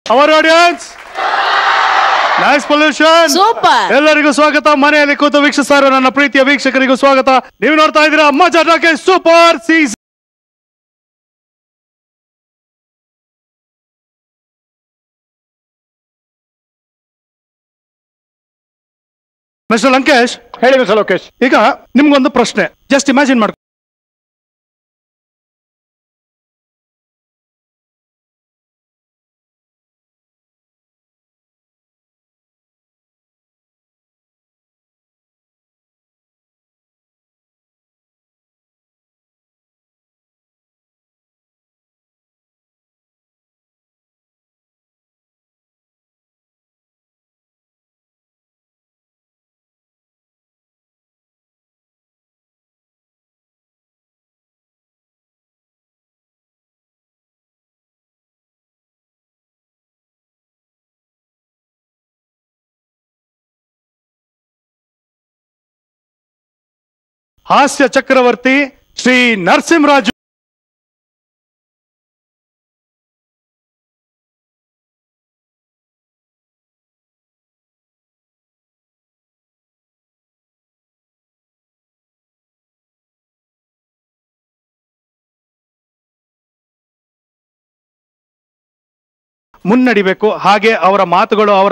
Hour audience nice pollution super ಎಲ್ಲರಿಗೂ ಸ್ವಾಗತ ಮನೆಯಲ್ಲಿ ಕೂತು ವೀಕ್ಷಿಸ್ತಾರೆ ನನ್ನ ಪ್ರೀತಿಯ ವೀಕ್ಷಕರಿಗೂ ಸ್ವಾಗತ ನೀವು ನೋಡ್ತಾ ಇದ್ದೀರಾ Majaa talkies super season mister Lankesh ಹೇಳಿ ಮಿಸ್ಟರ್ ಲೋಕೇಶ್ ಈಗ ನಿಮ್ಗೊಂದು ಪ್ರಶ್ನೆ ಜಸ್ಟ್ ಇಮ್ಯಾಜಿನ್ ಮಾಡ್ಕೊ ಹಾಸ್ಯ ಚಕ್ರವರ್ತಿ ಶ್ರೀ ನರಸಿಂಹರಾಜು ಮುನ್ನಡಿಬೇಕು ಹಾಗೆ ಅವರ ಮಾತುಗಳು ಅವರ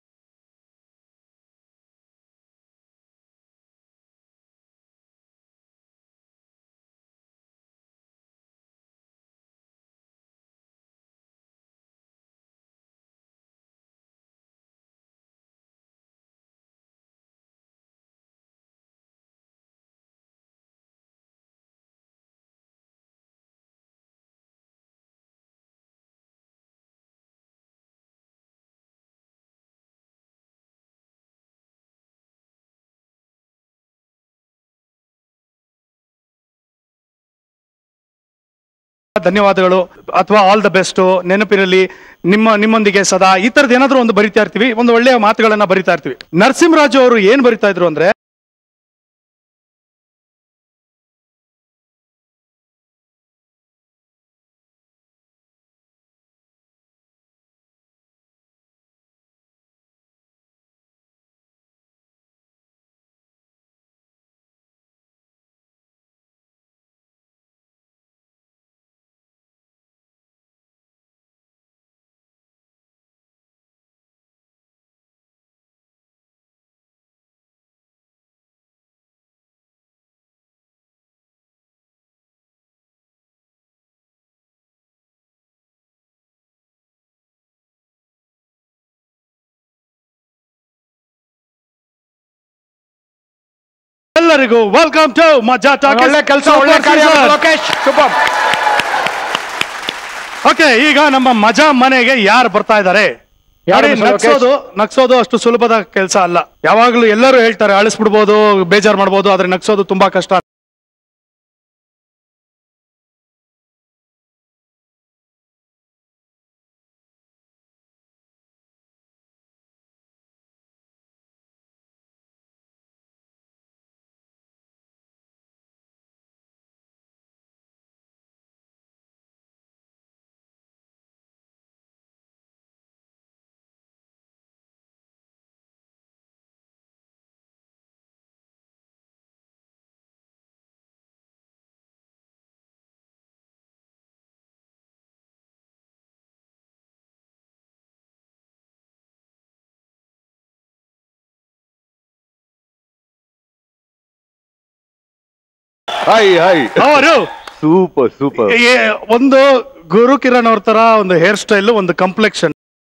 ಧನ್ಯವಾದಗಳು ಅಥವಾ ಆಲ್ ದ ಬೆಸ್ಟ್ ನೆನಪಿರಲಿ ನಿಮ್ಮ ನಿಮ್ಮೊಂದಿಗೆ ಸದಾ ಈ ತರದ್ ಏನಾದ್ರೂ ಒಂದು ಬರಿತಾ ಇರ್ತೀವಿ ಒಂದು ಒಳ್ಳೆಯ ಮಾತುಗಳನ್ನ ಬರಿತಾ ಇರ್ತೀವಿ ನರಸಿಂಹರಾಜು ಅವರು ಏನ್ ಬರಿತಾ ಇದ್ರು ಅಂದ್ರೆ ಎಲ್ಲರಿಗೂ ವೆಲ್ಕಮ್ ಟು ಮಜಾ ಟಾಕ್ ಒಳ್ಳೆ ಕೆಲಸ ಒಳ್ಳೆ ಕಾರ್ಯ ಲೋಕೇಶ್ ಸೂಪರ್ ಓಕೆ ಈಗ ನಮ್ಮ ಮಜಾ ಮನೆಗೆ ಯಾರು ಬರ್ತಾ ಇದ್ದಾರೆ ಯಾರು ನೋಡಿ, Mr. ಲೋಕೇಶ್? ನಗ್ಸೋದು ನಗ್ಸೋದು ಅಷ್ಟು ಸುಲಭದ ಕೆಲಸ ಅಲ್ಲ ಯಾವಾಗ್ಲೂ ಎಲ್ಲರೂ ಹೇಳ್ತಾರೆ ಅಳಿಸ್ಬಿಡ್ಬೋದು ಬೇಜಾರ್ ಮಾಡ್ಬೋದು ಆದ್ರೆ ನಗ್ಸೋದು ತುಂಬಾ ಕಷ್ಟ ಹಾಯ್ ಹಾಯ್ ಅವರು ಸೂಪರ್ ಸೂಪರ್ ಒಂದು ಗುರು ಕಿರಣ್ ಅವ್ರ ತರ ಒಂದು ಹೇರ್ ಸ್ಟೈಲ್ ಒಂದು ಕಂಪ್ಲೆಕ್ಷನ್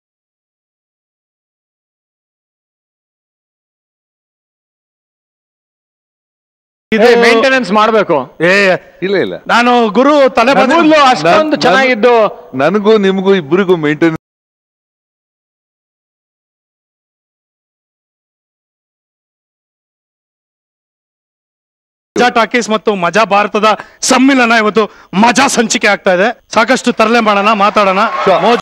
ಇದು ಮೇಂಟೆನೆನ್ಸ್ ಮಾಡ್ಬೇಕು ಏ ಇಲ್ಲ ಇಲ್ಲ ನಾನು ಗುರು ತಲೆ ಕೂದಲು ಬಂದು ಅಷ್ಟೊಂದು ನನ್- ಚೆನ್ನಾಗಿದ್ದು ನನಗೂ ನಿಮಗೂ ಇಬ್ಬರಿಗೂ ಮೇಂಟೈನ್ ಮಜಾ ಟಾಕೀಸ್ ಮತ್ತು ಮಜಾ ಭಾರತದ ಸಮ್ಮಿಲನ ಇವತ್ತು ಮಜಾ ಸಂಚಿಕೆ ಆಗ್ತಾ ಇದೆ ಸಾಕಷ್ಟು ತರಲೆ ಮಾಡೋಣ ಮಾತಾಡೋಣ ಮೋಜು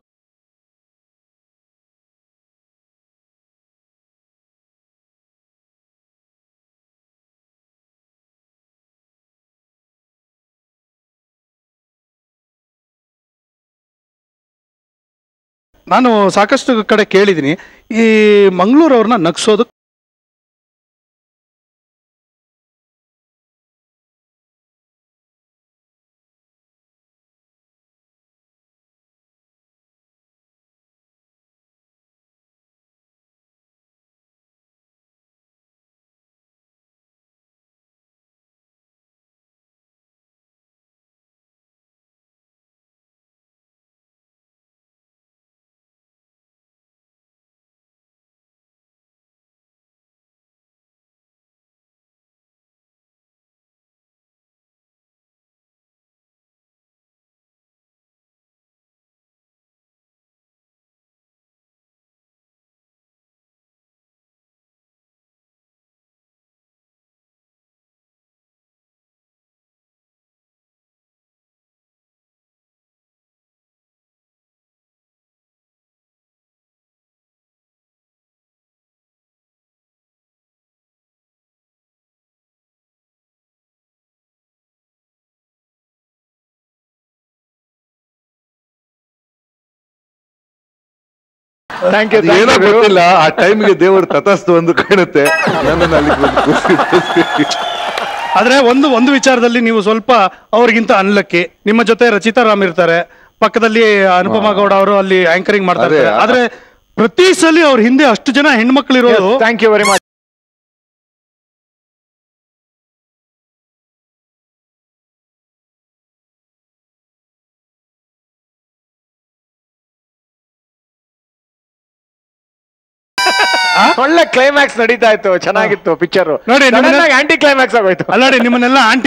ನಾನು ಸಾಕಷ್ಟು ಕಡೆ ಕೇಳಿದ್ದೀನಿ ಈ ಮಂಗಳೂರವ್ರನ್ನ ನಗ್ಸೋದು ಥ್ಯಾಂಕ್ ಯು ಏನೋ ಗೊತ್ತಿಲ್ಲ ಆ ಟೈಮ್ಗೆ ದೇವರು ತಥಸ್ತು ಒಂದು ಕಾಣುತ್ತೆ ನನ್ನನ್ನು ಅಲ್ಲಿ ಬಂದು ಕೂರ್ಸಿ- ಕೂರ್ಸಿ. ಆದ್ರೆ ಒಂದು ಒಂದು ವಿಚಾರದಲ್ಲಿ ನೀವು ಸ್ವಲ್ಪ ಅವ್ರಿಗಿಂತ ಅನ್ಲಕ್ಕಿ ನಿಮ್ಮ ಜೊತೆ ರಚಿತಾ ರಾಮ್ ಇರ್ತಾರೆ ಪಕ್ಕದಲ್ಲಿ ಅನುಪಮ ಗೌಡ ಅವರು ಅಲ್ಲಿ ಆಂಕರಿಂಗ್ ಮಾಡ್ತಾ ಅದೇ, ಇರ್ತಾರೆ ಆದ್ರೆ ಪ್ರತಿ ಸಲ ಅವ್ರ ಹಿಂದೆ ಅಷ್ಟು ಜನ ಹೆಣ್ಮಕ್ಳು ಇರೋದು ಥ್ಯಾಂಕ್ ಯು ವೆರಿ ಮಚ್ ಒಳ್ಳೆ ಕ್ಲೈಮ್ಯಾಕ್ಸ್ ನಡೀತಾ ಇತ್ತು ಚೆನ್ನಾಗಿತ್ತು ಪಿಕ್ಚರ್ ನೋಡಿ, ನಿಮ್ಮನ್ನ- ಆಂಟಿ ಕ್ಲೈಮ್ಯಾಕ್ಸ್ ಆಗೋಯ್ತು ಅಲ್ಲಾಡಿ ನಿಮ್ಮನ್ನೆಲ್ಲ ಆಂಟಿ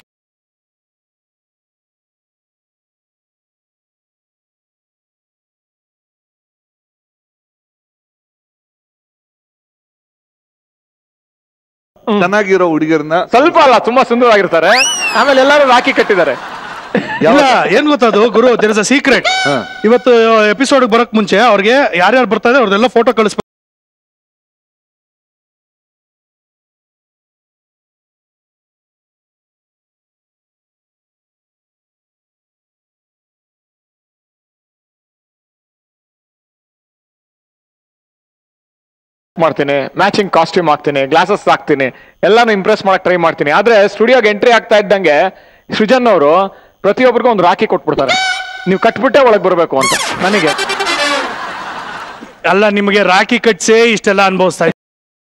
ಚೆನ್ನಾಗಿರೋ ಹುಡುಗರನ್ನ ಸ್ವಲ್ಪ ಅಲ್ಲ ತುಂಬಾ ಸುಂದರವಾಗಿರ್ತಾರೆ ಆಮೇಲೆ ಎಲ್ಲರೂ ರಾಖಿ ಕಟ್ಟಿದ್ದಾರೆ ಇಲ್ಲ ಏನ್ ಗೊತ್ತದು ಗುರು ದೇರ್ ಇಸ್ ಅ ಸೀಕ್ರೆಟ್ ಹಾ. ಇವತ್ತು ಎಪಿಸೋಡ್ ಬರಕ್ ಮುಂಚೆ ಅವ್ರಿಗೆ ಯಾರ್ಯಾರು ಬರ್ತಾ ಇದೆ ಅವ್ರದೆಲ್ಲ ಫೋಟೋ ಕಳಿಸ್ಬೇಕು ಮಾಡ್ತೀನಿ ಮ್ಯಾಚಿಂಗ್ ಕಾಸ್ಟ್ಯೂಮ್ ಹಾಕ್ತೀನಿ ಗ್ಲಾಸಸ್ ಹಾಕ್ತೀನಿ ಎಲ್ಲಾನು ಇಂಪ್ರೆಸ್ ಮಾಡಕ್ ಟ್ರೈ ಮಾಡ್ತೀನಿ ಆದ್ರೆ ಸ್ಟುಡಿಯೋಗೆ ಎಂಟ್ರಿ ಆಗ್ತಾ ಇದ್ದಂಗೆ ಸೃಜನ್ ಅವರು ಪ್ರತಿಯೊಬ್ಬರಿಗೂ ಒಂದು ರಾಖಿ ಕೊಟ್ಬಿಡ್ತಾರೆ ನೀವು ಕಟ್ಬಿಟ್ಟೆ ಒಳಗೆ ಬರಬೇಕು ಅಂತ ನನಗೆ ಅಲ್ಲ ನಿಮಗೆ ರಾಖಿ ಕಟ್ಸೇ ಇಷ್ಟೆಲ್ಲ ಅನುಭವಿಸ್ತಾ ಇದ್ದೀವಿ.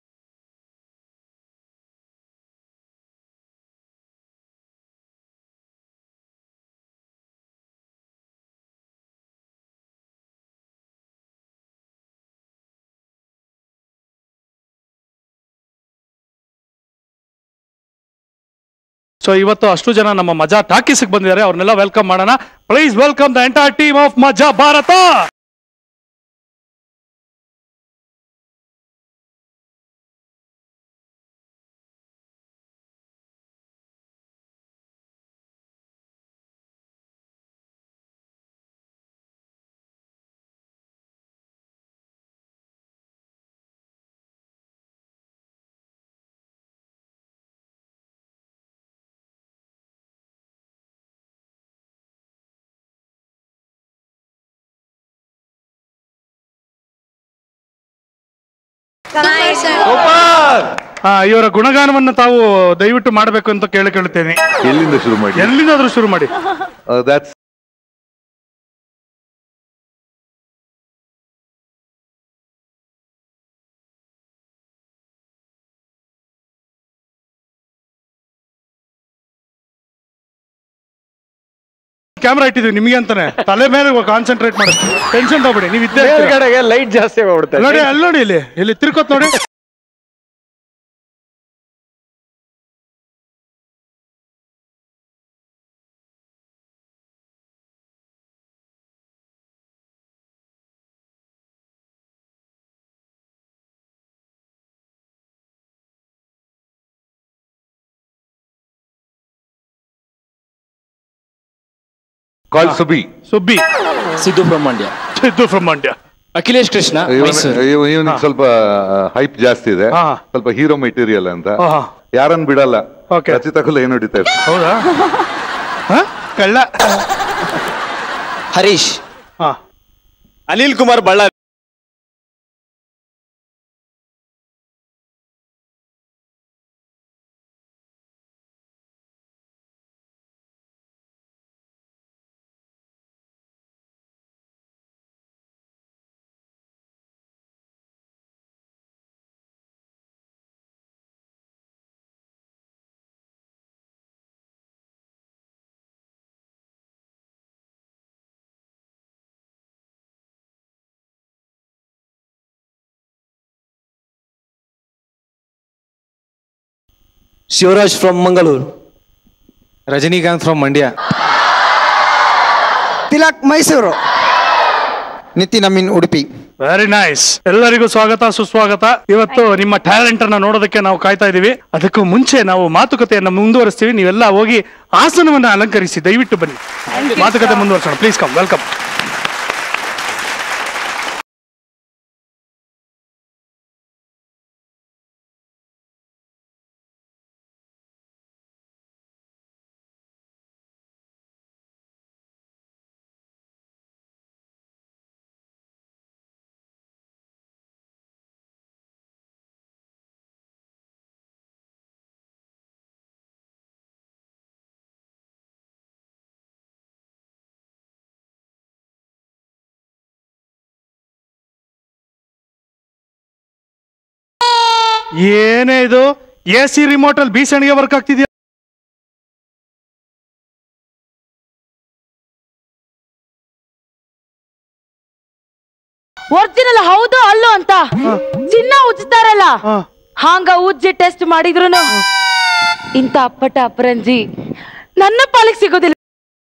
ಸೊ ಇವತ್ತು ಅಷ್ಟು ಜನ ನಮ್ಮ ಮಜಾ ಟಾಕೀಸ್ಗೆ ಬಂದಿದ್ದಾರೆ ಅವ್ರನ್ನೆಲ್ಲ ವೆಲ್ಕಮ್ ಮಾಡೋಣ please welcome the entire team of Majaa Bharata ಆ, ಇವರ ಗುಣಗಾನವನ್ನ ತಾವು ದಯವಿಟ್ಟು ಮಾಡಬೇಕು ಅಂತ ಕೇಳಿಕೊಳ್ಳುತ್ತೇನೆ ಎಲ್ಲಿಂದ ಶುರು ಮಾಡಿ ಎಲ್ಲಿಂದಾದ್ರೂ ಶುರು ಮಾಡಿ ದಟ್ಸ್ ಕ್ಯಾಮ್ರಾ ಇಟ್ಟಿದ್ವಿ ನಿಮಗೆ ಅಂತಾನೆ ತಲೆ ಮೇಲೆ ಕಾನ್ಸಂಟ್ರೇಟ್ ಮಾಡಿ ಟೆನ್ಷನ್ ತಗೊಬೇಡಿ ನೀವು ಇದ್ದೇ ಇರ್ತೀರ. ಮೇಲ್ಗಡೆಗೆ ಲೈಟ್ ಜಾಸ್ತಿ ಹೋಗ್ಬಿಡುತ್ತೆ ನೋಡಿ ಅಲ್ಲಿ ನೋಡಿ ಇಲ್ಲಿ ಇಲ್ಲಿ ತಿರ್ಕೋತ್ ನೋಡಿ ಕಾಲ್ ಸುಬಿ ಸುಬ್ಬಿ ಸಿದ್ದು ಫ್ರಮ್ ಮಂಡ್ಯ ಸಿದ್ದು ಫ್ರಮ್ ಮಂಡ್ಯ ಅಖಿಲೇಶ್ ಕೃಷ್ಣ ಮೈಸೂರು ಇವನಿಗೆ ಸ್ವಲ್ಪ ಹೈಪ್ ಜಾಸ್ತಿ ಇದೆ ಹಾ. ಸ್ವಲ್ಪ ಹೀರೋ ಮೆಟೀರಿಯಲ್ ಅಂತ ಹಾ, ಹಾ. ಯಾರನ್ನ ಬಿಡಲ್ಲ Okay. ರಚಿತಕ್ಕೂ ಏನ್ ಹೊಡಿತಾ ಇರ್ತಾರೆ ಹೌದಾ ಹ? ಕಳ್ಳ ಹರೀಶ್ ಹಾ Anil Kumar Ballari Shivaraj from Mangaluru Rajinikanth from Mandya Tilak Mysuru Nitin Amin Udupi very nice ಎಲ್ಲರಿಗೂ ಸ್ವಾಗತ ಸುಸ್ವಾಗತ ಇವತ್ತು ನಿಮ್ಮ ಟ್ಯಾಲೆಂಟ್ ಅನ್ನ ನೋಡೋದಕ್ಕೆ ನಾವು ಕಾಯ್ತಾ ಇದೀವಿ ಅದಕ್ಕೂ ಮುಂಚೆ ನಾವು ಮಾತುಕತೆಯನ್ನ ಮುಂದುವರಿಸ್ತೀವಿ ನೀವೆಲ್ಲ ಹೋಗಿ ಆಸನವನ್ನ ಅಲಂಕರಿಸಿ ದಯವಿಟ್ಟು ಬನ್ನಿ ಮಾತುಕತೆ ಮುಂದುವರಿಸೋಣ ಪ್ಲೀಸ್ ಕಮ್ ವೆಲ್ಕಮ್ ಏನೇ ಇದು ಎ ಸಿ ರಿಮೋಟ್ ಅಲ್ಲಿ ಬೀಸಣಿಗೆ ವರ್ಕ್ ಆಗ್ತಿದ್ಯಾ ಒರಿಜಿನಲ್ ಹೌದು ಅಲ್ಲೋ ಅಂತ ಚಿನ್ನ ಉಜ್ತಾರಲ್ಲ ಹಾ. ಹಾಂಗ ಉಜ್ಜಿ ಟೆಸ್ಟ್ ಮಾಡಿದ್ರುನು ಇಂತ ಅಪ್ಪಟ ಅಪರಂಜಿ ನನ್ನ ಪಾಲಿಗೆ ಸಿಗೋದಿಲ್ಲ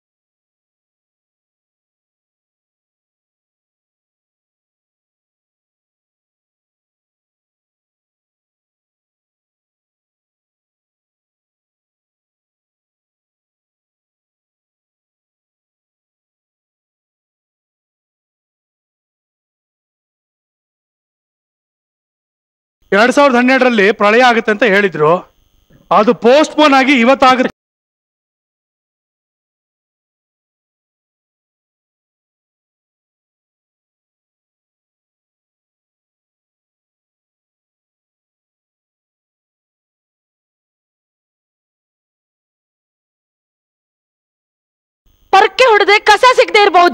ಎರಡ್ ಸಾವಿರದ ಹನ್ನೆರಡರಲ್ಲಿ ಪ್ರಳಯ ಆಗುತ್ತೆ ಅಂತ ಹೇಳಿದ್ರು ಅದು ಪೋಸ್ಟ್ ಪೋನ್ ಆಗಿ ಇವತ್ತಾಗುತ್ತೆ ಪರಕ್ಕೆ ಹೊಡೆದ್ರೆ ಕಸ ಸಿಗದೆ ಇರಬಹುದು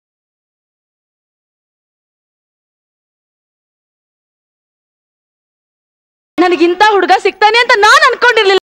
ನನಗಿಂತ ಹುಡುಗ ಸಿಗ್ತಾನೆ ಅಂತ ನಾನ್ ಅನ್ಕೊಂಡಿರ್ಲಿಲ್ಲ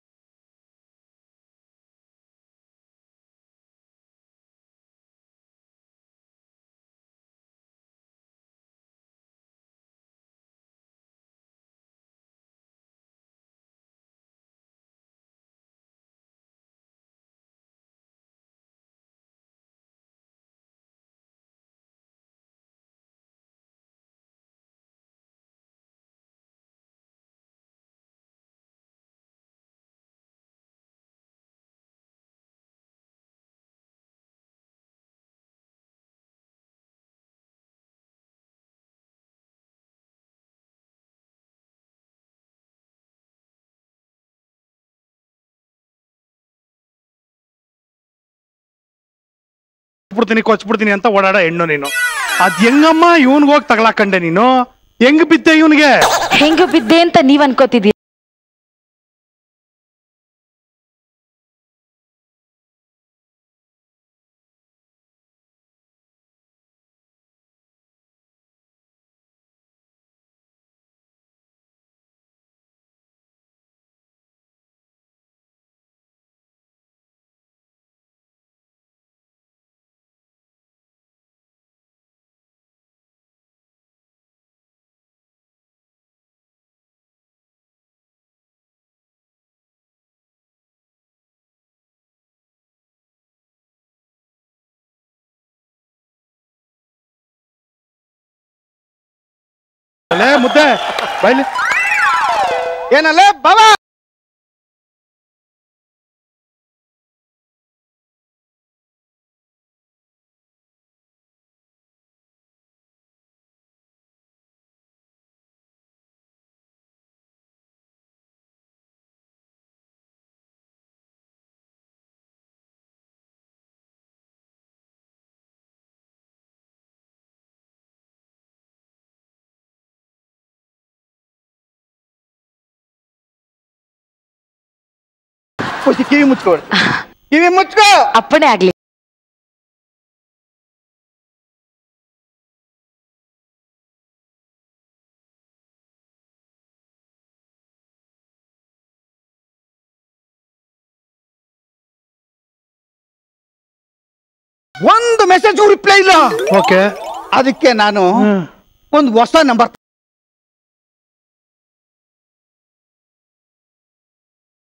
ಬಿಡ್ತೀನಿ ಕೊಚ್ಬಿಡ್ತೀನಿ ಅಂತ ಓಡಾಡ ಹೆಣ್ಣು ನೀನು ಅದ್ ಹೆಂಗಮ್ಮ ಇವನ್ಗ್ ಹೋಗಿ ತಗಲಾಕಂಡೆ ನೀನು ಹೆಂಗ್ ಬಿದ್ದೆ ಇವನ್ಗೆ ಹೆಂಗ ಬಿದ್ದೆ ಅಂತ ನೀವ್ ಅನ್ಕೋತಿದ್ದೀರಿ ಅಲ್ಲೇ ಮುದ್ದೆ ಬೈಲಿ ಏನಲ್ಲೇ ಬಾಬಾ ಖುಷಿ ಕಿವಿ ಮುಚ್ಕೋ ಕಿವಿ ಮುಚ್ಕೋ ಅಪ್ಪಣೆ ಆಗ್ಲಿ ಒಂದು ಮೆಸೇಜ್ ರಿಪ್ಲೈ ಇಲ್ಲ ಓಕೆ ಅದಕ್ಕೆ ನಾನು ಒಂದು ಹೊಸ ನಂಬರ್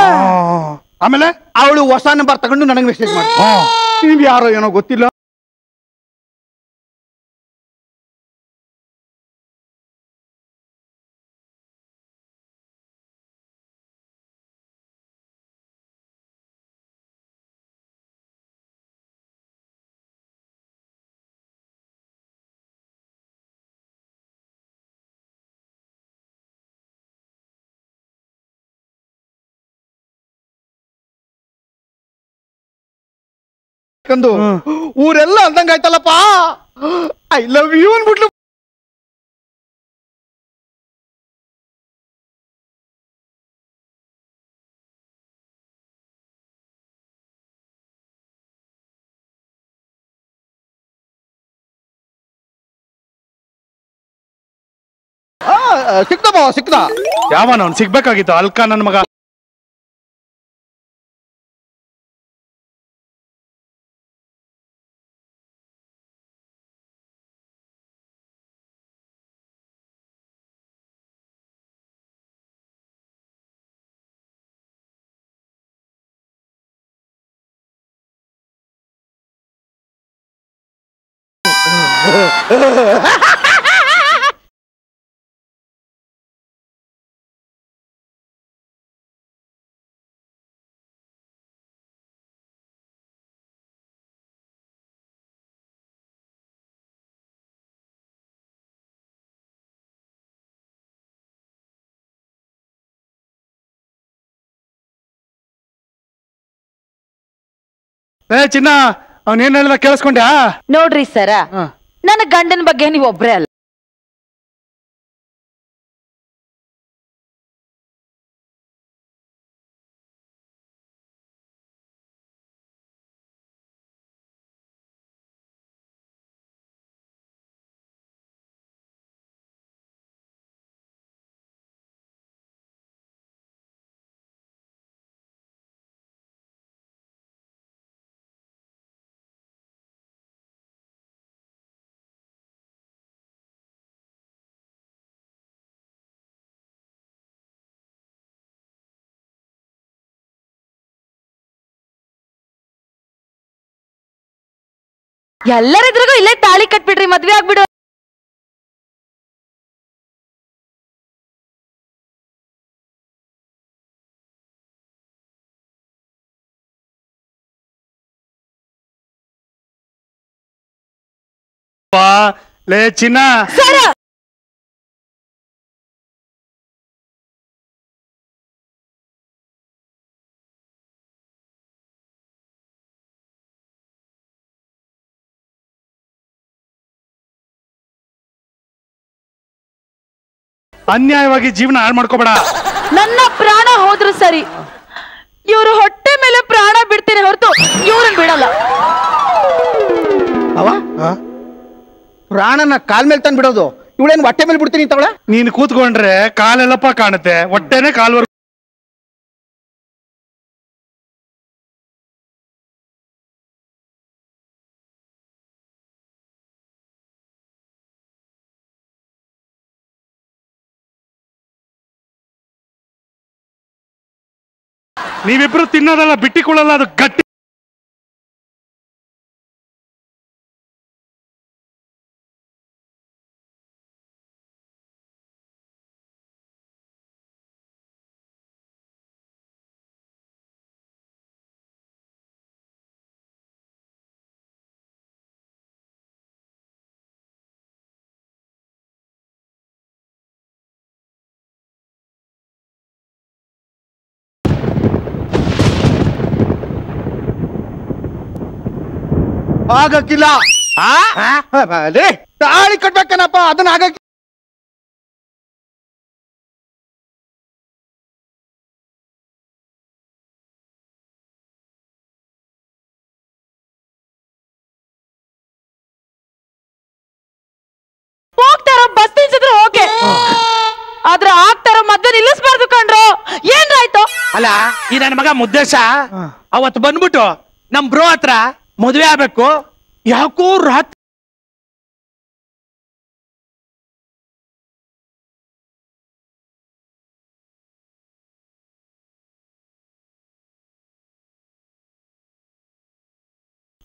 ಆಮೇಲೆ ಅವಳು ಹೊಸ ನಂಬರ್ ತಗೊಂಡು ನನಗೆ ಮೆಸೇಜ್ ಮಾಡಿ ನೀವ್ ಯಾರೋ ಏನೋ ಗೊತ್ತಿಲ್ಲ ಕಂದು ಊರೆಲ್ಲ ಅಂದಂಗಾಯ್ತಲ್ಲಪ್ಪ ಐ ಲವ್ ಯು ಅನ್ಬಿಟ್ಲು ಆ, ಸಿಕ್ತ ಬಾ ಸಿಕ್ತ ಯಾವನ ಅವ್ನು ಸಿಗ್ಬೇಕಾಗಿತ್ತು ಅಲ್ಕ ನನ್ನ ಮಗ ಏ ಚಿನ್ನ ಅವ್ನ್ ಏನ್ ಹೇಳಿದ ಕೇಳಿಸ್ಕೊಂಡ್ಯಾ ನೋಡ್ರಿ ಸರ ನನ್ನ ಗಂಡನ ಬಗ್ಗೆ ನೀವ್ ಒಬ್ರೇ ಅಲ್ಲ ಎಲ್ಲರಿದ್ರಿಗೂ ಇಲ್ಲೇ ತಾಳಿ ಕಟ್ಬಿಡ್ರಿ ಮದ್ವೆ ಆಗ್ಬಿಡು ವಾ, ಲೇ ಚಿನ್ನ ಸರ ಅನ್ಯಾಯವಾಗಿ ಜೀವನ ಹಾಳು ಮಾಡ್ಕೋಬೇಡ ನನ್ನ ಪ್ರಾಣ ಹೋದ್ರು ಸರಿ ಇವ್ರು ಹೊಟ್ಟೆ ಮೇಲೆ ಪ್ರಾಣ ಬಿಡ್ತೀನಿ ಹೊರತು ಇವ್ರನ್ನ ಬಿಡಲ್ಲ ಅವ ಪ್ರಾಣನ ಕಾಲ್ ಮೇಲೆ ತಂದು ಬಿಡೋದು ಇವಳೇನು ಹೊಟ್ಟೆ ಮೇಲೆ ಬಿಡ್ತೀನಿ ತವಳ ನೀನ್ ಕೂತ್ಕೊಂಡ್ರೆ ಕಾಲೆಲ್ಲಪ್ಪ ಕಾಣುತ್ತೆ ಹೊಟ್ಟೆನೆ ಕಾಲ್ವರ್ಗು ನೀವಿಬ್ರು ತಿನ್ನೋದಲ್ಲ ಬಿಟ್ಟಿಕೊಳ್ಳಲ್ಲ ಅದು ಗಟ್ಟಿ ಆಗಕ್ಕಿಲ್ಲ ಅದೇ ತಾಳಿ ಕಟ್ಬೇಕನಪ್ಪ ಅದನ್ನ ಆಗಕ್ಕೆ ಹೋಗ್ತಾರ ಬಸ್ ನಿಲ್ಸಿದ್ರೆ ಓಕೆ ಆದ್ರೆ ಆಗ್ತಾರ ಮದ್ವೆ ನಿಲ್ಲಿಸ್ಬಾರ್ದು ಕಣ್ರು ಏನ್ರಾಯ್ತು ಅಲ್ಲ ಈ ನನ್ನ ಮಗ ಮುದ್ದೇಶ ಅವತ್ತು ಬಂದ್ಬಿಟ್ಟು ನಮ್ ಬ್ರೋ ಹತ್ರ ಮದುವೆ ಆಗ್ಬೇಕು ಯಾಕೋ ರಾತ್ರಿ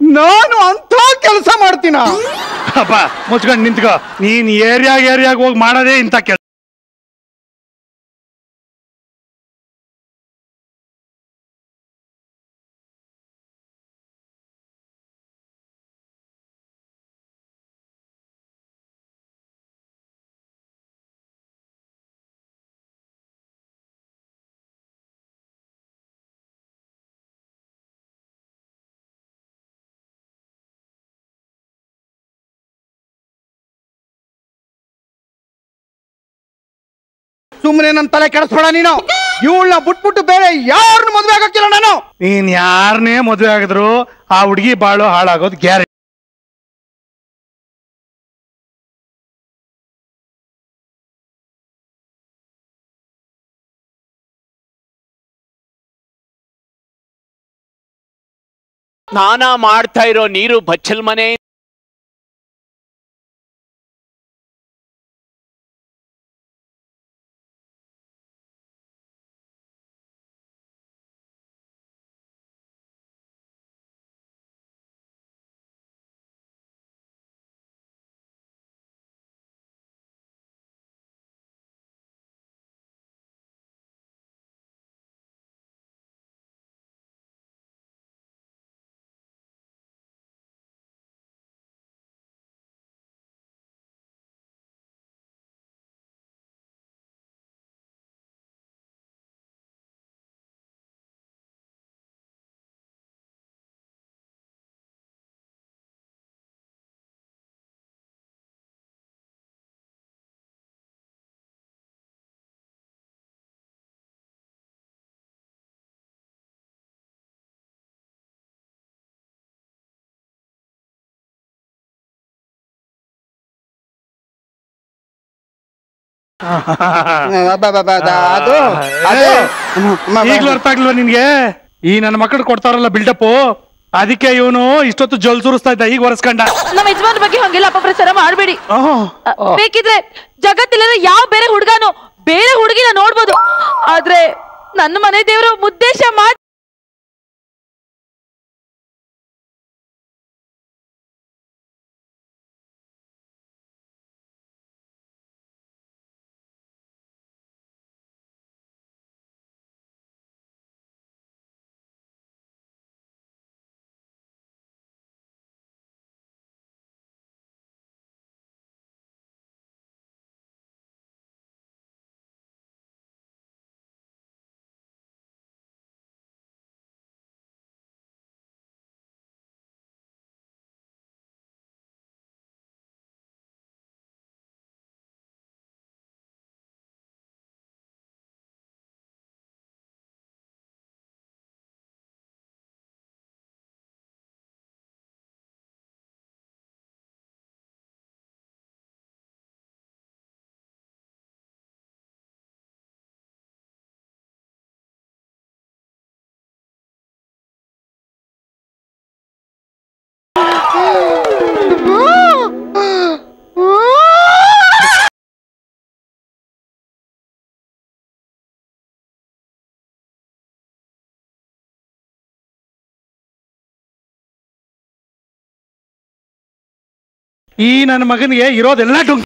ನಾನು ಅಂತ ಕೆಲಸ ಮಾಡ್ತೀನ ಅಪ್ಪ ಮುಚ್ಕೊಂಡು ನಿಂತ್ಕೋ ನೀನ್ ಏರಿಯಾಗ ಏರಿಯಾಗ ಹೋಗಿ ಮಾಡೋದೇ ಇಂಥ ಕೆಲಸ ಸುಮ್ಮನೆ ನನ್ನ ತಲೆ ಕೆಡಿಸ್ಬೇಡ ನೀನು ಇವಳನ್ನ ಬಿಟ್ಬಿಟ್ಟು ಬೇರೆ ಯಾರನ್ನ ಮದುವೆ ಆಗಕ್ಕಿಲ್ಲ ನಾನು ನೀನ್ ಯಾರನ್ನೇ ಮದುವೆ ಆಗಿದ್ರು ಆ ಹುಡುಗಿ ಬಾಳು ಹಾಳಾಗೋದು ಗ್ಯಾರಂಟಿ ಸ್ನಾನ ಮಾಡ್ತಾ ಇರೋ ನೀರು ಬಚ್ಚಲ್ ಮನೆ ಬ- ಬ- ಬ- ದ- ಅದು ಅದು ಮ- ಮ- ಈಗ್ಲೂ ಅರ್ಥ ಆಗ್ಲಿಲ್ವಾ ನಿನ್ಗೆ ಈ ನನ್ನ ಮಕ್ಕಳು ಕೊಡ್ತಾರಲ್ಲ ಬಿಲ್ಡಪ್ ಅದಕ್ಕೆ ಇವನು ಇಷ್ಟೊತ್ತು ಜಲ್ ಸುರಿಸ್ತಾ ಇದ್ದ ಈಗ ಒರೆಸ್ಕೊಂಡ ನಮ್ಮ ಯಜಮಾನ್ ಬಗ್ಗೆ ಹಂಗೆಲ್ಲ ಅಪಪ್ರಚಾರ ಮಾಡಬೇಡಿ ಆಹ್. ಬೇಕಿದ್ರೆ ಜಗತ್ತಿಲ್ಲ ಯಾವ ಬೇರೆ ಹುಡುಗನು ಬೇರೆ ಹುಡುಗಿನ ನೋಡ್ಬೋದು ಆದ್ರೆ ನನ್ನ ಮನೆ ದೇವರು ಮುದ್ದೇಶ ಮಾಡಿ ಈ ನನ್ನ ಮಗನಿಗೆ ಇರೋದೆಲ್ಲ ಡುಂಗ್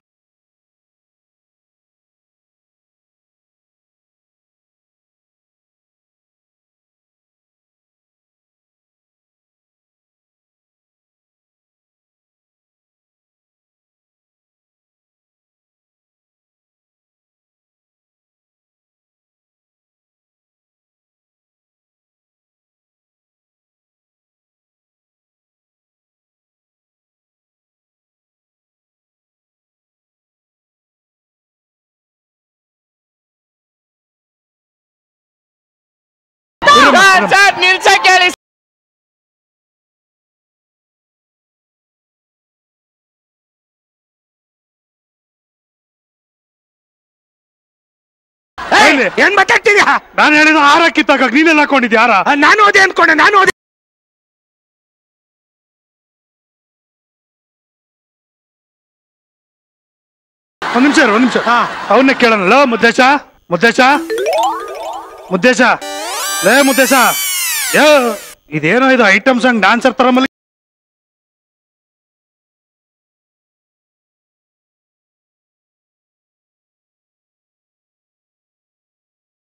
ಸರ್ ನಿಲ್ಸಕ್ ಹೇಳಿ ಎಲ್ಲಿ? ಏನ್ ಮಾತಾಡ್ತೀರಾ ನಾನು ಹೇಳಿದ ಹಾರ ಕಿತ್ತಾಕ ನೀನೆಲ್ಲ ಹಾಕೊಂಡಿದ್ಯಾ ಹಾರ ಆ, ನಾನು ಓದಿ ಅನ್ಕೊಂಡೆ ನಾನು ಓದಿ ಒಂದ್ ನಿಮಿಷ ಇರು, ಒಂದ್ ನಿಮಿಷ ಅವನ್ನೇ ಕೇಳೋಣ ಮುದ್ದೇಶ ಮುದ್ದೇಶ ಮುದ್ದೇಶ ಲೇ ಮುದ್ದೇಶ ಯೋ ಇದೇನೋ ಇದು ಐಟಮ್ ಸಾಂಗ್ ಡಾನ್ಸರ್ ತರ ಮಲ್ಲಿ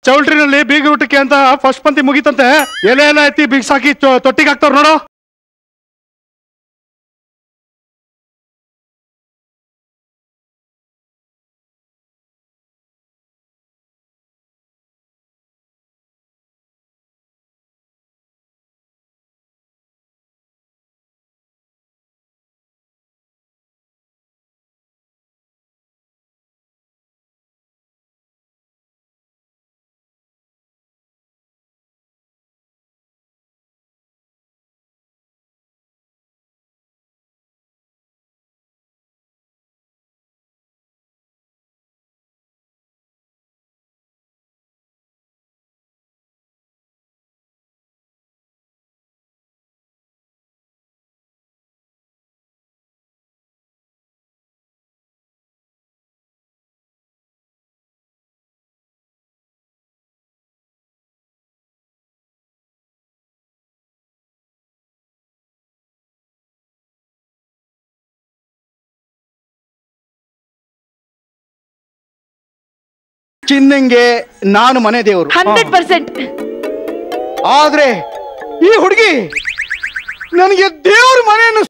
ಚೌಲ್ಟ್ರಿನಲ್ಲಿ ಬೀಗ ಊಟಕ್ಕೆ ಅಂತ ಫಸ್ಟ್ ಪಂಕ್ತಿ ಮುಗಿತಂತೆ ಎಲೆ ಎಲ್ಲ ಎತ್ತಿ ಬಿಗ್ಸಾಕಿ ತೊಟ್ಟಿಗೆ ಹಾಕ್ತಾವ್ರ ನೋಡು ಚಿನ್ನಂಗೆ ನಾನು ಮನೆ ದೇವರು ಹಂಡ್ರೆಡ್ ಪರ್ಸೆಂಟ್ ಆದ್ರೆ ಈ ಹುಡುಗಿ ನನಗೆ ದೇವ್ರ ಮನೆಯನ್ನು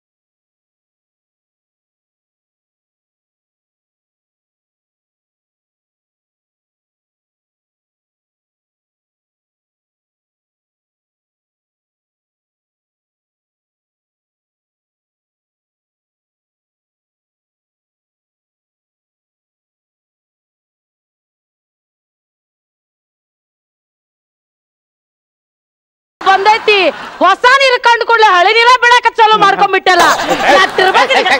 ಬಂದೈತಿ ಹೊಸ ನೀರ್ ಕಂಡುಕೊಳ್ಳೆ ಹಳೆ ನೀರ ಬಿಡಾಕ ಚಾಲೂ ಮಾಡ್ಕೊಂಡ್ಬಿಟ್ಟಲ್ಲ ಎಷ್ಟಿರ್ಬೇಕ್ರಿ?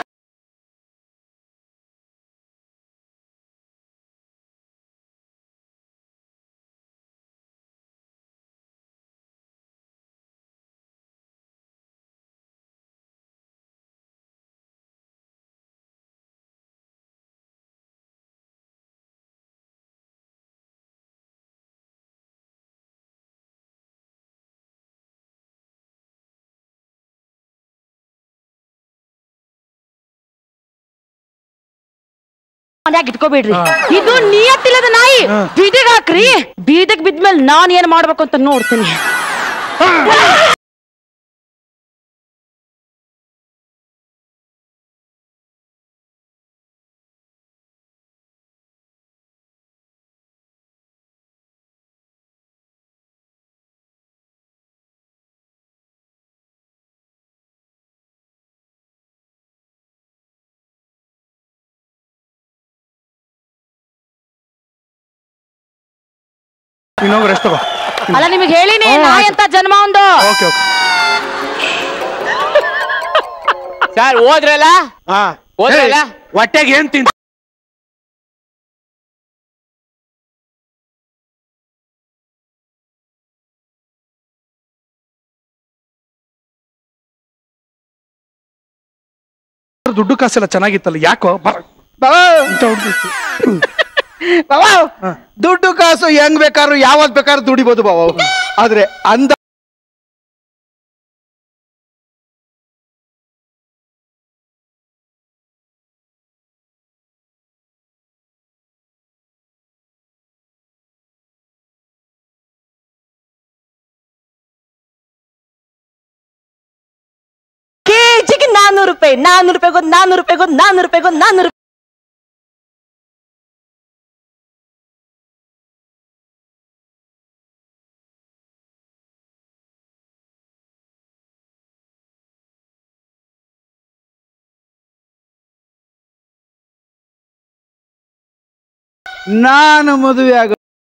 ಮನ್ಯಾಗ ಇಟ್ಕೋಬೇಡ್ರಿ ಇದು ನಿಯತ್ತಿಲ್ಲದ ನಾಯಿ ಬೀದಿಗೆ ಹಾಕ್ರಿ ಬೀದಿಗೆ ಬಿದ್ಮೇಲೆ ನಾನ್ ಏನ್ ಮಾಡ್ಬೇಕು ಅಂತ ನೋಡ್ತೀನಿ ಇನ್ನೊಂದು ರೆಸ್ಟ್ ತಗೋ ಅಲ್ಲ ನಿಮಗೆ ಹೇಳಿನಿ ನಾಯಿ ಅಂತ ಜನ್ಮ ಒಂದು ಓಕೆ ಓಕೆ ಸರ್ ಹೋದ್ರಲ್ಲ ಹೋದ್ರಲ್ಲ ಹೊಟ್ಟೆಗೆ ಏನ್ ತಿಂತ ದುಡ್ಡು ಕಾಸೆಲ್ಲ ಚೆನ್ನಾಗಿತ್ತಲ್ಲ ಯಾಕೋ ಬರ ಬಾಬಾ ಇಂಥ ಹುಡ್ಗಿ. ಬಾಬಾ ದುಡ್ಡು ಕಾಸು ಹೆಂಗ್ ಬೇಕಾದ್ರೂ ಯಾವತ್ ಬೇಕಾದ್ರೂ ದುಡಿಬೋದು ಬಾಬಾ ಆದ್ರೆ ಅಂದ ಕೆಜಿಗೆ ನಾನೂರು ರೂಪಾಯಿ ನಾನೂರು ರೂಪಾಯಿಗೊಂದು ನಾನೂರು ರೂಪಾಯಿಗೊಂದು ನಾನೂರು ರೂಪಾಯಿಗೊಂದು ನಾನೂರು ನಾನು ಮದುವೆ ಆಗ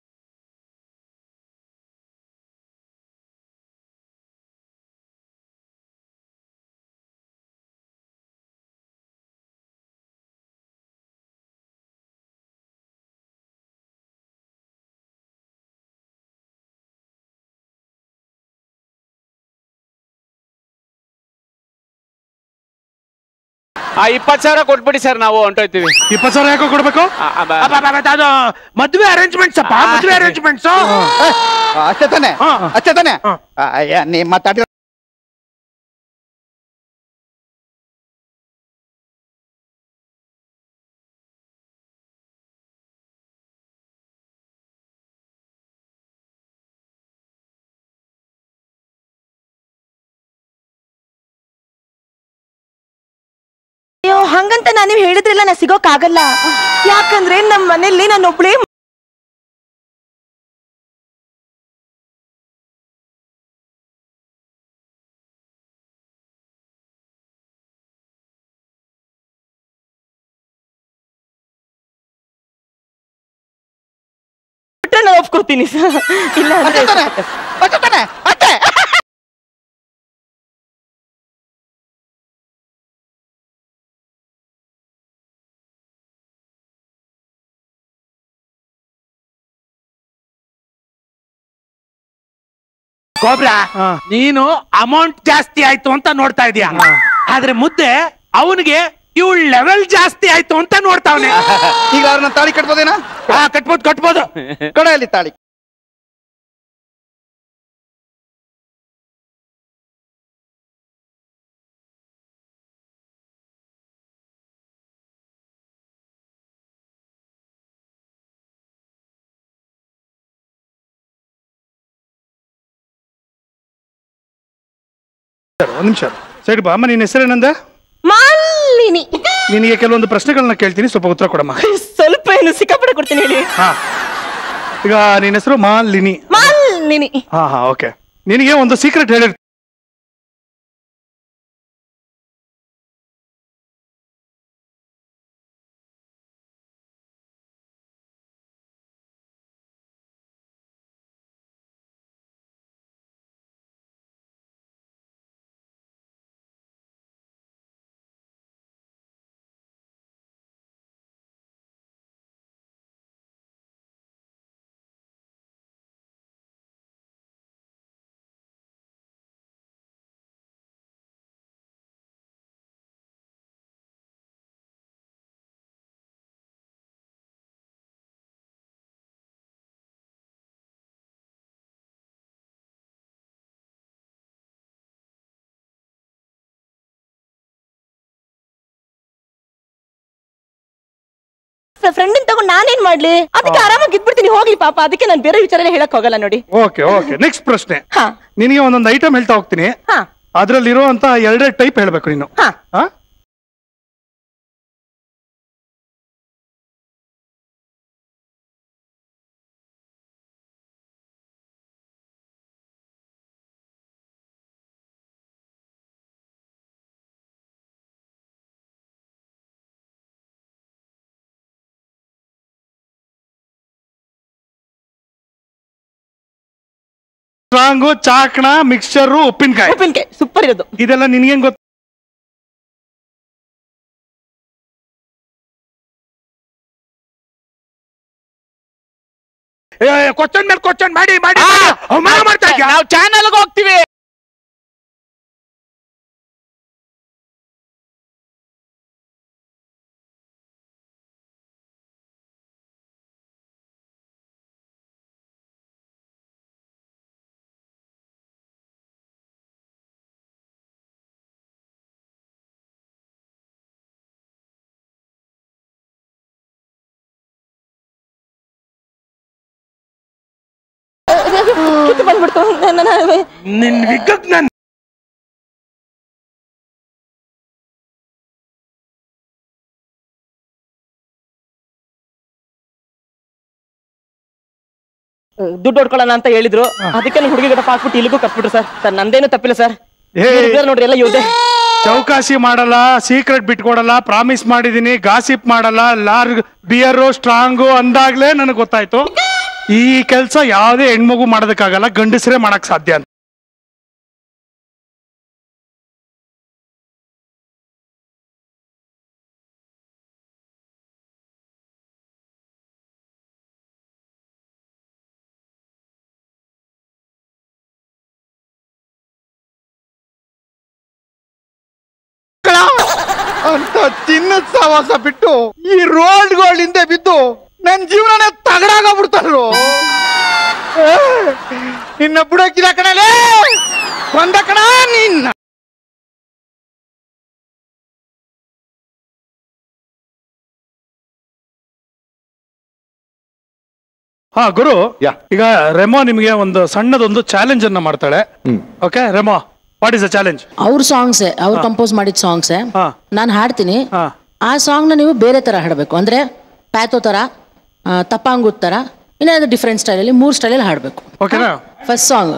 ಆ ಇಪ್ಪತ್ತು ಸಾವಿರ ಕೊಟ್ಬಿಡಿ ಸರ್ ನಾವು ಹೊಂಟೋಯ್ತೀವಿ ಇಪ್ಪತ್ತು ಸಾವಿರ ಯಾಕೋ ಕೊಡ್ಬೇಕು ಆ, ಆ, ಬ- ಅದು ಮದ್ವೆ ಅರೇಂಜ್ಮೆಂಟ್ಸ್ ಅಪ್ಪ ಮದ್ವೆ ಅರೇಂಜ್ಮೆಂಟ್ಸ್ ಅಷ್ಟೇ ತಾನೆ ಅಷ್ಟೇ ತಾನೆ ನೀ ಮಾತಾಡಿ ಅಯ್ಯೋ ಹಂಗಂತ ನಾನು ಹೇಳಿದ್ರೆಲ್ಲ ನಾ ಸಿಗೋಕ್ಕಾಗಲ್ಲ ಯಾಕಂದ್ರೆ ನಮ್ಮ ಮನೇಲಿ ನಾನು ಒಬ್ಳೇ ನಾನು ಒಪ್ಕೋತೀನಿ ಇಲ್ಲ ಅಂದ್ರೆ ಗೊಬ್ರ ನೀನು ಅಮೌಂಟ್ ಜಾಸ್ತಿ ಆಯ್ತು ಅಂತ ನೋಡ್ತಾ ಇದೀಯ ಆದ್ರೆ ಮುದ್ದೆ ಅವನಿಗೆ ಇವಳ ಲೆವೆಲ್ ಜಾಸ್ತಿ ಆಯ್ತು ಅಂತ ನೋಡ್ತಾವನೆ ಈಗ ಅವ್ರನ್ನ ತಾಳಿ ಕಟ್ಬೋದೇನಾ ಕಟ್ಬೋದು ಕಟ್ಬೋದು ಕಡೆಯಲ್ಲಿ ತಾಳಿ ಒಂದ್ ನಿಮಿಷ ಸೈಡ್ ಬಾ ಅಮ್ಮ ನಿನ್ನ ಹೆಸರೇನಂದ ಮಾಲಿನಿ ನಿನಗೆ ಕೆಲವೊಂದು ಪ್ರಶ್ನೆಗಳನ್ನ ಕೇಳ್ತೀನಿ ಸ್ವಲ್ಪ ಉತ್ತರ ಕೊಡಮ್ಮ ಸ್ವಲ್ಪ ಏನು ಸಿಕ್ಕಾಪಟ್ಟೆ ಕೊಡ್ತೀನಿ ಹೇಳಿ ಹಾ ಈಗ ನಿನ್ನ ಹೆಸರು ಮಾಲಿನಿ ಮಾಲಿನಿ ಹಾ ಹಾ ಓಕೆ ನಿನಗೆ ಒಂದು ಸೀಕ್ರೆಟ್ ಹೇಳಿರ್ ಫ್ರೆಂಡ್ ತಗೊಂಡು ನಾನೇನ್ ಮಾಡ್ಲಿ ಅದಕ್ಕೆ ಆರಾಮಾಗಿ ಇದ್ಬಿಡ್ತೀನಿ ಹೋಗ್ಲಿ ಪಾಪ ಅದಕ್ಕೆ ನಾನು ಬೇರೆ ವಿಚಾರ ಹೇಳಕ್ ಹೋಗಲ್ಲ ನೋಡಿ ಓಕೆ ಓಕೆ ನೆಕ್ಸ್ಟ್ ಪ್ರಶ್ನೆ ಹಾ ನಿನಗೆ ಒಂದೊಂದು ಐಟಮ್ ಹೇಳ್ತಾ ಹೋಗ್ತೀನಿ ಹಾ ಅದ್ರಲ್ಲಿ ಇರುವಂತ ಎರಡೇ ಟೈಪ್ ಹೇಳ್ಬೇಕು ನೀನು ಹಾ ಹಾ ಸ್ಟ್ರಾಂಗು ಚಾಕ್ಣ ಮಿಕ್ಸ್ಚರು ಉಪ್ಪಿನಕಾಯಿ ಉಪ್ಪಿನಕಾಯಿ ಸೂಪರ್ ಇರೋದು ಇದೆಲ್ಲ ನಿನ್ಗೆ ಗೊತ್ತ ಕ್ವಶನ್ ಮೇಲೆ ಕ್ವಶನ್ ಮಾಡಿ ಮಾಡಿ ಅವಮಾನ ಮಾಡ್ತಾ ಇದ್ಯಾ ನಾವು ಚಾನಲ್ಗೆ ಹೋಗ್ತೀವಿ ಕಿತ್ತು ಬಂದ್ಬಿಡ್ತು ನನ್ನ ನಿನ್ ವಿಗ್ಗಕ್ ನನ್ ದುಡ್ಡು ಹೊಡ್ಕೊಳ್ಳೋಣ ಅಂತ ಹೇಳಿದ್ರು ಅದಕ್ಕೆ ನಾನು ಹುಡುಗಿ ಗಡಪ ಹಾಕ್ಬಿಟ್ಟು ಇಲ್ಲಿಗೂ ಕಟ್ಬಿಟ್ರು ಸರ್ ಸರ್ ನಂದೇನು ತಪ್ಪಿಲ್ಲ ಸರ್ ಏ. ಇವ್ರಿಬ್ರು ನೋಡ್ರಿ ಎಲ್ಲ ಇವ್ರದೇ ಚೌಕಾಸಿ ಮಾಡಲ್ಲ ಸೀಕ್ರೆಟ್ ಬಿಟ್ಕೊಡಲ್ಲ ಪ್ರಾಮಿಸ್ ಮಾಡಿದೀನಿ ಗಾಸಿಪ್ ಮಾಡಲ್ಲ ಲಾರ್ ಬಿಯರು ಸ್ಟ್ರಾಂಗು ಅಂದಾಗ್ಲೇ ನನಗೆ ಗೊತ್ತಾಯ್ತು ಈ ಕೆಲಸ ಯಾವುದೇ ಹೆಣ್ಮಗು ಮಾಡೋದಕ್ಕಾಗಲ್ಲ ಗಂಡಸರೇ ಮಾಡಕ್ ಸಾಧ್ಯ ಅಂತ ಅಂತ ಚಿನ್ನದ ಸವಾಸ ಬಿಟ್ಟು ಈ ರೋಡ್ಗಳ ಹಿಂದೆ ಬಿದ್ದು ನನ್ ಜೀವನನೇ ತಗಡಾಗೋಗ್ಬಿಡ್ತಾರು ನಿನ್ನ ಬುಡಕ್ಕಿದ ಕಣಲೇ ಒಂದ ಕಣ ನಿನ್ನ ಹಾ ಗುರು ಯಾ. ಈಗ ರೆಮೋ ನಿಮಗೆ ಒಂದು ಸಣ್ಣದೊಂದು ಚಾಲೆಂಜ್ ಅನ್ನ ಮಾಡ್ತಾಳೆ okay Remo what is the challenge ಅವ್ರ ಸಾಂಗ್ಸೇ ಅವ್ರು ಕಂಪೋಸ್ ಮಾಡಿದ ಸಾಂಗ್ಸೇ ಹಾ. ನಾನು ಹಾಡ್ತೀನಿ ಹಾ. ಆ ಸಾಂಗ್ನ ನೀವು ಬೇರೆ ತರ ಹಾಡಬೇಕು ಅಂದ್ರೆ ಪ್ಯಾಥೋ ತರ ಆ, ತಪಾಂಗುತ್ ತರ ಇನ್ನೇನಾದ್ರು ಡಿಫ್ರೆಂಟ್ ಸ್ಟೈಲಲ್ಲಿ ಮೂರು ಸ್ಟೈಲಲ್ಲಿ ಹಾಡಬೇಕು ಓಕೆನಾ ಫಸ್ಟ್ ಸಾಂಗ್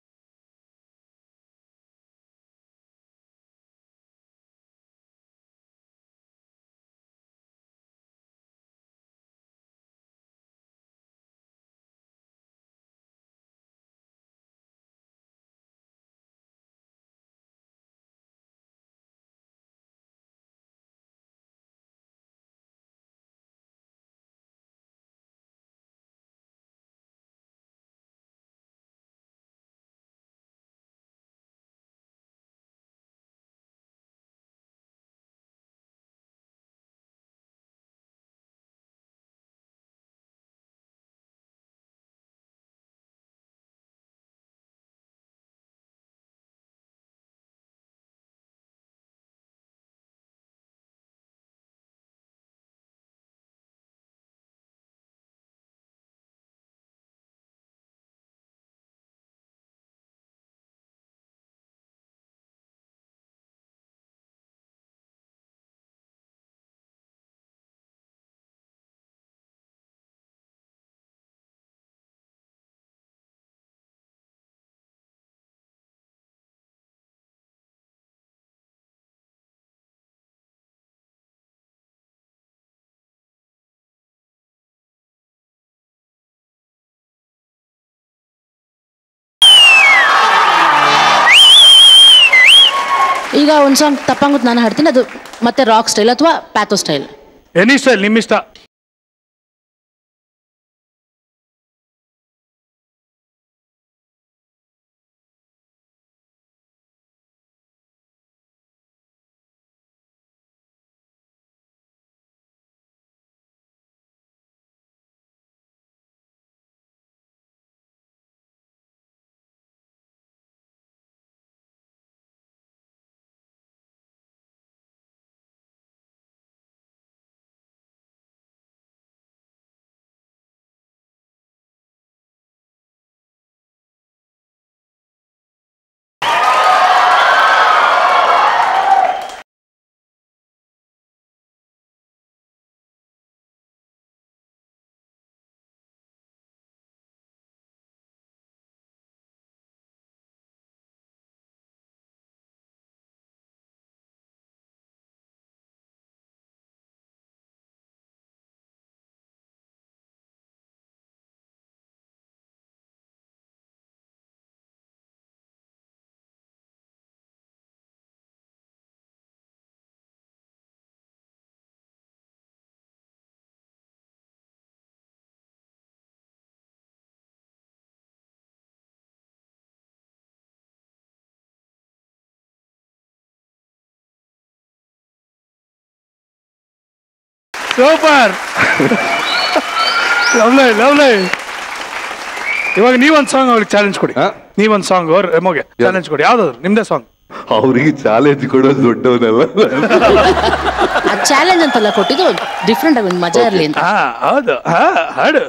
ಈಗ ಒಂದು ಸಾಂಗ್ ತಪ್ಪಂಗುತ್ ನಾನು ಹಾಡ್ತೀನಿ ಅದು ಮತ್ತೆ ರಾಕ್ ಸ್ಟೈಲ್ ಅಥವಾ ಪ್ಯಾಥೋ ಸ್ಟೈಲ್ ಎನಿ ಸ್ಟೈಲ್ ನಿಮ್ಮಿಷ್ಟ ಸೂಪರ್ ಲವ್ಲೈ ಲವ್ಲೈ ಇವಾಗ ನೀವೊಂದು ಸಾಂಗ್ ಅವ್ರಿಗೆ ಚಾಲೆಂಜ್ ಕೊಡಿ ಹಾ? ನೀವೊಂದು ಸಾಂಗ್ ಅವ್ರ ಎಮೋಗೆ ಚಾಲೆಂಜ್ ಕೊಡಿ ಯಾವ್ದಾದ್ರು ನಿಮ್ದೇ ಸಾಂಗ್ ಅವ್ರಿಗೆ ಚಾಲೆಂಜ್ ಕೊಡೋದು ದೊಡ್ಡವನಲ್ಲ ಆ ಚಾಲೆಂಜ್ ಅಂತೆಲ್ಲ ಕೊಟ್ಟಿದ್ದು ಡಿಫ್ರೆಂಟ್ ಆಗಿ ಒಂದು ಮಜಾ ಇರಲಿ ಅಂತ ಹಾ ಹೌದು ಹಾ ಹಾಡು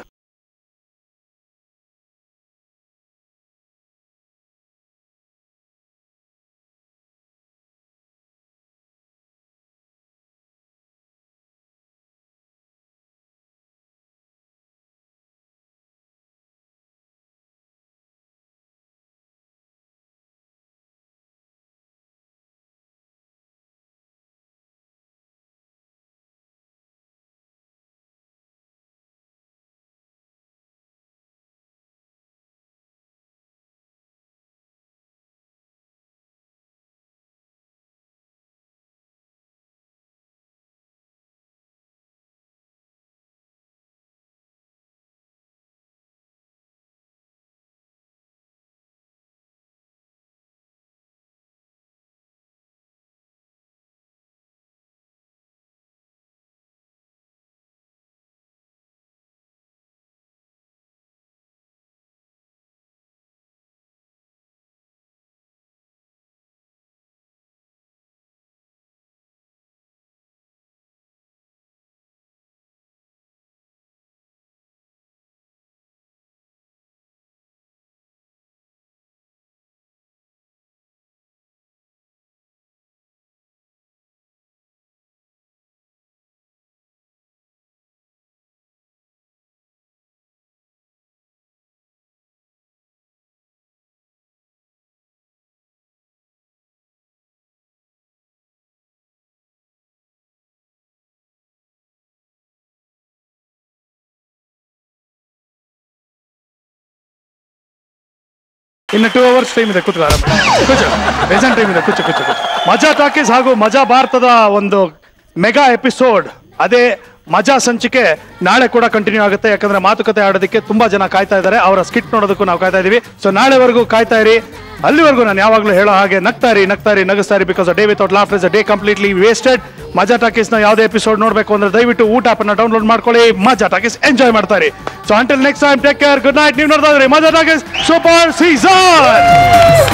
ಇನ್ನು ಟೂ ಅವರ್ಸ್ ಟೈಮ್ ಇದೆ ಕೂತ್ಕೋ ಆರಾಮ ಕೂಚು ಪ್ರೆಸೆಂಟ್ ಟೈಮ್ ಇದೆ ಕೂಚು ಕೂಚು ಕೂಚು ಮಜಾ ಟಾಕೀಸ್ ಹಾಗೂ ಮಜಾ ಭಾರತದ ಒಂದು ಮೆಗಾ ಎಪಿಸೋಡ್ ಅದೇ ಮಜಾ ಸಂಚಿಕೆ ನಾಳೆ ಕೂಡ ಕಂಟಿನ್ಯೂ ಆಗುತ್ತೆ ಯಾಕಂದ್ರೆ ಮಾತುಕತೆ ಆಡೋದಕ್ಕೆ ತುಂಬಾ ಜನ ಕಾಯ್ತಾ ಇದ್ದಾರೆ ಅವರ ಸ್ಕಿಟ್ ನೋಡೋದಕ್ಕೂ ನಾವು ಕಾಯ್ತಾ ಇದೀವಿ ಸೊ ನಾಳೆವರೆಗೂ ಕಾಯ್ತಾ ಇರಿ ಅಲ್ಲಿವರೆಗೂ ನಾನು ಯಾವಾಗಲೂ ಹೇಳೋ ಹಾಗೆ ನಗ್ತಾರಿ ನಗ್ತಾರಿ ನಗಿಸ್ತಾರಿ because day without laugh is day completely wasted Majaa talkies ನ ಯಾವುದೇ ಎಪಿಸೋಡ್ ನೋಡಬೇಕು ಅಂದ್ರೆ ದಯವಿಟ್ಟು ಊಟ ಅನ್ನ ಡೌನ್ಲೋಡ್ ಮಾಡ್ಕೊಳ್ಳಿ ಮಜಾ ಟಾಕೀಸ್ ಎಂಜಾಯ್ ಮಾಡ್ತಾರೆ so until next time take care good night ನೀವು ನೋಡ್ತಾ ಇದ್ರಿ ಮಜಾ ಟಾಕೀಸ್ ಸೂಪರ್ ಸೀಸನ್